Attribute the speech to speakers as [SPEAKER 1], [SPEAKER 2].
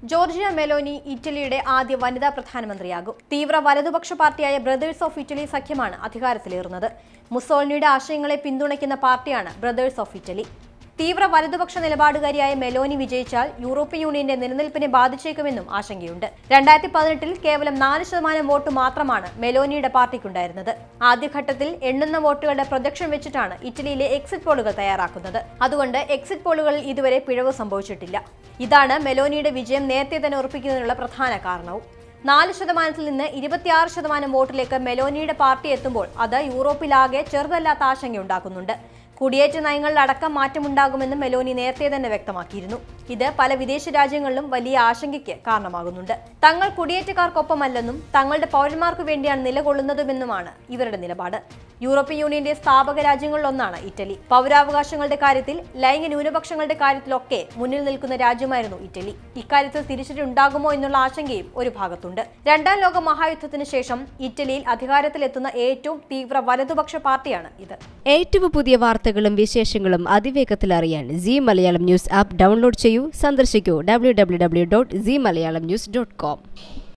[SPEAKER 1] Georgia Meloni ഇറ്റലിയുടെ ആദ്യ വനിതാ പ്രധാനമന്ത്രിയാകും തീവ്ര വലതുപക്ഷ പാർട്ടിയായ ബ്രദേഴ്സ് ഓഫ് ഇറ്റലി സഖ്യമാണ് അധികാരത്തിലേറുന്നത് മുസോളിനിയുടെ ആശയങ്ങളെ പിന്തുണയ്ക്കുന്ന പാർട്ടിയാണ് ബ്രദേഴ്സ് ഓഫ് ഇറ്റലി തീവ്ര വലതുപക്ഷ നിലപാടുകാരിയായ മെലോനി വിജയിച്ചാൽ യൂറോപ്യൻ യൂണിയന്റെ നിലനിൽപ്പിനെ ബാധിച്ചേക്കുമെന്നും ആശങ്കയുണ്ട് രണ്ടായിരത്തി പതിനെട്ടിൽ കേവലം നാല് ശതമാനം വോട്ട് മാത്രമാണ് മെലോനിയുടെ പാർട്ടിക്കുണ്ടായിരുന്നത് ആദ്യഘട്ടത്തിൽ എണ്ണുന്ന വോട്ടുകളുടെ പ്രൊജക്ഷൻ വെച്ചിട്ടാണ് ഇറ്റലിയിലെ എക്സിറ്റ് പോളുകൾ തയ്യാറാക്കുന്നത് അതുകൊണ്ട് എക്സിറ്റ് പോളുകളിൽ ഇതുവരെ പിഴവ് സംഭവിച്ചിട്ടില്ല ഇതാണ് മെലോനിയുടെ വിജയം നേരത്തെ തന്നെ ഉറപ്പിക്കുന്നതിനുള്ള പ്രധാന കാരണവും നാല് ശതമാനത്തിൽ നിന്ന് ഇരുപത്തിയാറ് ശതമാനം വോട്ടിലേക്ക് മെലോനിയുടെ പാർട്ടി എത്തുമ്പോൾ അത് യൂറോപ്പിലാകെ ചെറുതല്ലാത്ത ആശങ്കയുണ്ടാക്കുന്നുണ്ട് കുടിയേറ്റ നയങ്ങളിലടക്കം മാറ്റമുണ്ടാകുമെന്ന് മെലോനി നേരത്തെ തന്നെ വ്യക്തമാക്കിയിരുന്നു ഇത് പല വിദേശ രാജ്യങ്ങളിലും വലിയ ആശങ്കയ്ക്ക് കാരണമാകുന്നുണ്ട് തങ്ങൾ കുടിയേറ്റക്കാർക്കൊപ്പമല്ലെന്നും തങ്ങളുടെ പൗരന്മാർക്ക് വേണ്ടിയാണ് നിലകൊള്ളുന്നതുമെന്നുമാണ് ഇവരുടെ നിലപാട് യൂറോപ്യൻ യൂണിയന്റെ സ്ഥാപക രാജ്യങ്ങളിലൊന്നാണ് ഇറ്റലി പൗരാവകാശങ്ങളുടെ കാര്യത്തിൽ ലൈംഗിക ന്യൂനപക്ഷങ്ങളുടെ കാര്യത്തിലൊക്കെ മുന്നിൽ നിൽക്കുന്ന രാജ്യമായിരുന്നു ഇറ്റലി ഇക്കാര്യത്തിൽ തിരിച്ചടി ഉണ്ടാകുമോ എന്നുള്ള ആശങ്കയും ഒരു ഭാഗത്തുണ്ട് രണ്ടാം ലോക മഹായുദ്ധത്തിന് ശേഷം ഇറ്റലിയിൽ അധികാരത്തിലെത്തുന്ന ഏറ്റവും തീവ്ര വലതുപക്ഷ പാർട്ടിയാണ് ഇത്
[SPEAKER 2] ഏറ്റവും പുതിയ വാർത്തകളും വിശേഷങ്ങളും അതിവേഗത്തിൽ അറിയാൻ C Malayalam news app download ചെയ്യൂ സന്ദർശിക്കൂ W W W dot C Malayalam news dot com